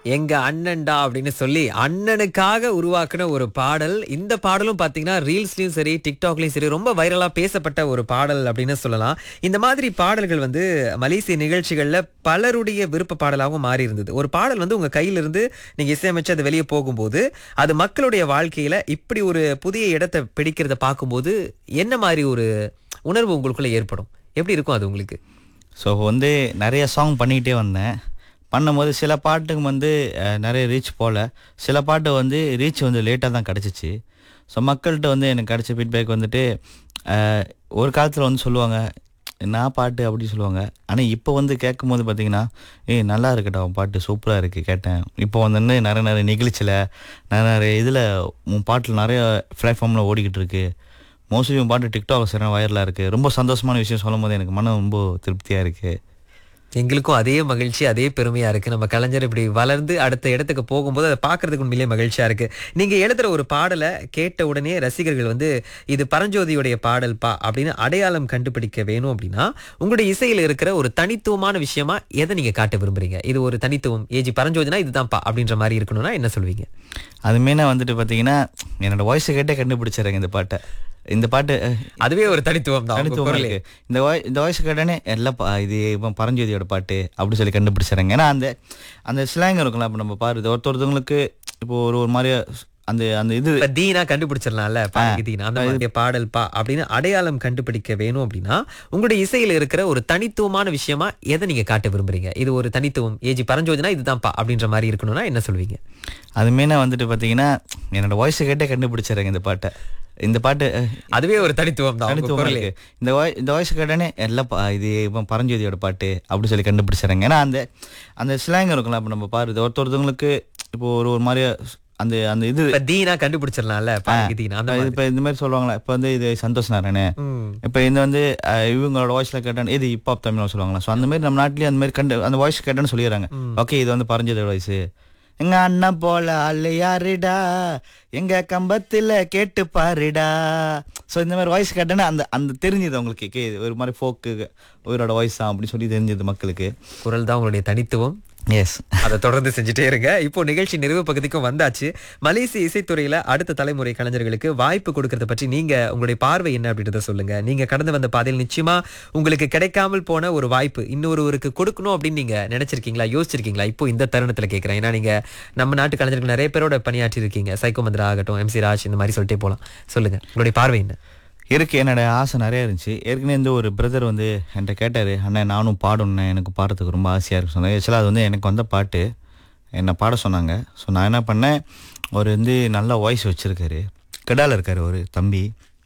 எங்க அண்ணன்டா அப்படின்னு சொல்லி அண்ணனுக்காக உருவாக்குன ஒரு பாடல் இந்த பாடலும் பாத்தீங்கன்னா ரீல்ஸ்லயும் சரி டிக்டாக்லயும் சரி ரொம்ப வைரலா பேசப்பட்ட ஒரு பாடல் அப்படின்னு சொல்லலாம் இந்த மாதிரி பாடல்கள் வந்து மலேசிய நிகழ்ச்சிகள்ல பலருடைய விருப்ப பாடலாகவும் மாறி இருந்தது ஒரு பாடல் வந்து உங்க கையில இருந்து நீங்க இசையமைச்சு அது வெளியே போகும்போது அது மக்களுடைய வாழ்க்கையில இப்படி ஒரு புதிய இடத்தை பிடிக்கிறத பார்க்கும்போது என்ன மாதிரி ஒரு உணர்வு உங்களுக்குள்ள ஏற்படும் எப்படி இருக்கும் அது உங்களுக்கு ஸோ வந்து நிறைய சாங் பண்ணிக்கிட்டே வந்தேன் பண்ணும்போது சில பாட்டுக்கு வந்து அஹ், நிறைய ரீச் போகல சில பாட்டு வந்து ரீச் வந்து லேட்டாக தான் கிடச்சிச்சு ஸோ மக்கள்கிட்ட வந்து எனக்கு கிடச்ச ஃபீட்பேக் வந்துட்டு அஹ், ஒரு காலத்தில் வந்து சொல்லுவாங்க நான் பாட்டு அப்படி சொல்லுவாங்க ஆனால் இப்போ வந்து கேட்கும்போது பார்த்தீங்கன்னா ஏய் நல்லா இருக்கட்டும் உன் பாட்டு சூப்பராக இருக்குது கேட்டேன் இப்போ வந்து நிறைய நிறைய நிகழ்ச்சியில் நிறைய நிறைய இதில் உன் பாட்டில் நிறைய பிளாட்ஃபார்மில் ஓடிக்கிட்டு இருக்கு மோஸ்ட்லி உன் பாட்டு டிக்டாக் சரியான வைரலாக இருக்குது ரொம்ப சந்தோஷமான விஷயம் சொல்லும் போது எனக்கு மனம் ரொம்ப திருப்தியாக இருக்குது எங்களுக்கும் அதே மகிழ்ச்சி அதே பெருமையா இருக்கு நம்ம கலைஞர் இப்படி வளர்ந்து அடுத்த இடத்துக்கு போகும்போது அதை பார்க்கறதுக்கு உண்மையிலேயே மகிழ்ச்சியா இருக்கு நீங்க எழுதுற ஒரு பாடலை கேட்ட உடனே ரசிகர்கள் வந்து இது பரஞ்சோதியுடைய பாடல் பா அப்படின்னு அடையாளம் கண்டுபிடிக்க வேணும் அப்படின்னா உங்களுடைய இசையில இருக்கிற ஒரு தனித்துவமான விஷயமா எதை நீங்க காட்ட விரும்புறீங்க இது ஒரு தனித்துவம் ஏஜி பரஞ்சோதினா இதுதான்ப்பா அப்படின்ற மாதிரி இருக்கணும்னா என்ன சொல்லுவீங்க அது மெயினாக வந்துட்டு பார்த்தீங்கன்னா என்னோட வாய்ஸை கேட்டே கண்டுபிடிச்சிடுறேங்க இந்த பாட்டை இந்த பாட்டு அஹ், அதுவே ஒரு தனித்துவம் தான் உங்க தனித்துவமா குரலே. இருக்கு இந்த வாய் இந்த வாய்ஸ் கேட்டோன்னே எல்லாம் பா- இது இப்போ பரஞ்சோதியோட பாட்டு அப்படி சொல்லி கண்டுபிடிச்சிடுறாங்க ஏன்னா அந்த அந்த ஸ்லாங் இருக்கும்ல இப்போ நம்ம பாரு ஒருத்த ஒருத்தவங்களுக்கு இப்போ ஒரு ஒரு மாதிரி அந்த அந்த இது இப்ப தீனா கண்டுபிடிச்சிடலாம்ல பாருங்க தீனா அந்த மாதிரி பாடல் பா அப்படின்னு அடையாளம் கண்டுபிடிக்க வேணும் அப்படின்னா உங்களுடைய இசையில இருக்கிற ஒரு தனித்துவமான விஷயமா எதை நீங்க காட்ட விரும்புறீங்க இது ஒரு தனித்துவம் ஏஜி பரஞ்சோதினா இதுதான்ப்பா அப்படின்ற மாதிரி இருக்கணும்னா என்ன சொல்லுவீங்க அது மெயினாக வந்துட்டு பார்த்தீங்கன்னா என்னோட வாய்ஸை கேட்டே கண்டுபிடிச்சிடுறாங்க இந்த பாட்டை இந்த பாட்டு அஹ், அதுவே ஒரு தனித்துவம் தான் உங்க தனித்துவமா குரலே. இருக்கு இந்த வாய் இந்த வாய்ஸ் கேட்டோன்னே எல்லாம் பா- இது இப்போ பரஞ்சோதியோட பாட்டு அப்படி சொல்லி கண்டுபிடிச்சிடுறாங்க ஏன்னா அந்த அந்த ஸ்லாங் இருக்கும்ல இப்போ நம்ம பாரு ஒருத்த ஒருத்தவங்களுக்கு இப்போ ஒரு ஒரு மாதிரி அந்த அந்த இது இப்ப தீனா கண்டுபிடிச்சிடலாம்ல பாருங்க தீனா அந்த மாதிரி இப்போ இந்த மாதிரி சொல்லுவாங்களா இப்போ வந்து இது சந்தோஷ் நாராயணே ம். இப்போ இந்த வந்து அஹ், இவங்களோட வாய்ஸ்ல கேட்டான் இது ஹிப் ஹாப் தமிழ் சொல்லுவாங்களா ஸோ அந்த மாதிரி நம்ம நாட்டிலேயே அந்த மாதிரி கண்டு அந்த வாய்ஸ் கேட்டேன்னு சொல்லிடுறாங்க ஓகே இது வந்து பரஞ்சோதியோட வாய்ஸ் எங்க அண்ணன் போல ஆளு யாருடா எங்க கம்பத்துல கேட்டு பாருடா ஸோ இந்த மாதிரி வாய்ஸ் கேட்டேன்னா அந்த அந்த தெரிஞ்சது அவங்களுக்கு கே இது ஒரு மாதிரி ஃபோக்கு உயிரோட வாய்ஸ் தான் அப்படின்னு சொல்லி தெரிஞ்சது மக்களுக்கு குரல் தான் உங்களுடைய தனித்துவம் எஸ் அதை தொடர்ந்து செஞ்சுட்டே இருங்க இப்போ நிகழ்ச்சி நிறைவு பகுதிக்கும் வந்தாச்சு மலேசிய இசைத்துறையில அடுத்த தலைமுறை கலைஞர்களுக்கு வாய்ப்பு கொடுக்கறத பற்றி நீங்க உங்களுடைய பார்வை என்ன அப்படின்றத சொல்லுங்க நீங்க கடந்து வந்த பாதையில் நிச்சயமா உங்களுக்கு கிடைக்காமல் போன ஒரு வாய்ப்பு இன்னொருவருக்கு கொடுக்கணும் அப்படின்னு நீங்க நினைச்சிருக்கீங்களா யோசிச்சிருக்கீங்களா இப்போ இந்த தருணத்துல கேட்கிறேன் ஏன்னா நீங்க நம்ம நாட்டு கலைஞர்கள் நிறைய பேரோட பணியாற்றி இருக்கீங்க சைக்கோ மந்திரா ஆகட்டும் எம் சி ராஜ் இந்த மாதிரி சொல்லிட்டே போலாம் சொல்லுங்க உங்களுடைய பார்வை என்ன இருக்கு என்னோட ஆசை நிறைய இருந்துச்சு ஏற்கனவே இந்த ஒரு பிரதர் வந்து என்கிட்ட கேட்டார் அண்ணன் நானும் பாடணும் எனக்கு பாடுறதுக்கு ரொம்ப ஆசையாக இருக்கு சொன்னாங்க ஆக்சுவலாக அது வந்து எனக்கு வந்த பாட்டு என்னை பாட சொன்னாங்க ஸோ நான் என்ன பண்ணேன் ஒரு வந்து நல்ல வாய்ஸ் வச்சுருக்காரு கெடால இருக்கார் ஒரு தம்பி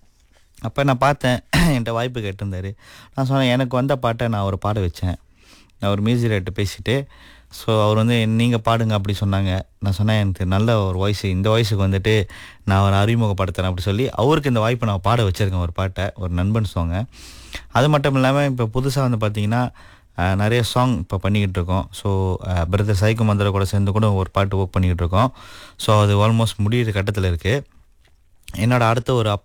அப்போ நான் பார்த்தேன் என்கிட்ட வாய்ப்பு கேட்டிருந்தாரு நான் சொன்னேன் எனக்கு வந்த பாட்டை நான் ஒரு பாட வச்சேன் நான் ஒரு மியூசிக் ரேட்டு பேசிட்டு ஸோ அவர் வந்து நீங்கள் பாடுங்க அப்படி சொன்னாங்க நான் சொன்னேன் எனக்கு நல்ல ஒரு வாய்ஸ் இந்த வாய்ஸுக்கு வந்துட்டு நான் ஒரு அறிமுகப்படுத்துகிறேன் அப்படி சொல்லி அவருக்கு இந்த வாய்ப்பை நான் பாட வச்சுருக்கேன் ஒரு பாட்டை ஒரு நண்பன் சாங்க அது மட்டும் இல்லாமல் இப்போ புதுசாக வந்து பார்த்தீங்கன்னா அஹ், நிறைய சாங் இப்போ பண்ணிக்கிட்டு இருக்கோம் ஸோ பிரதர் சைக்கு மந்திர கூட சேர்ந்து கூட ஒரு பாட்டு ஒர்க் பண்ணிக்கிட்டு இருக்கோம் ஸோ அது ஆல்மோஸ்ட் முடியிற கட்டத்தில் இருக்குது என்னோட அடுத்த ஒரு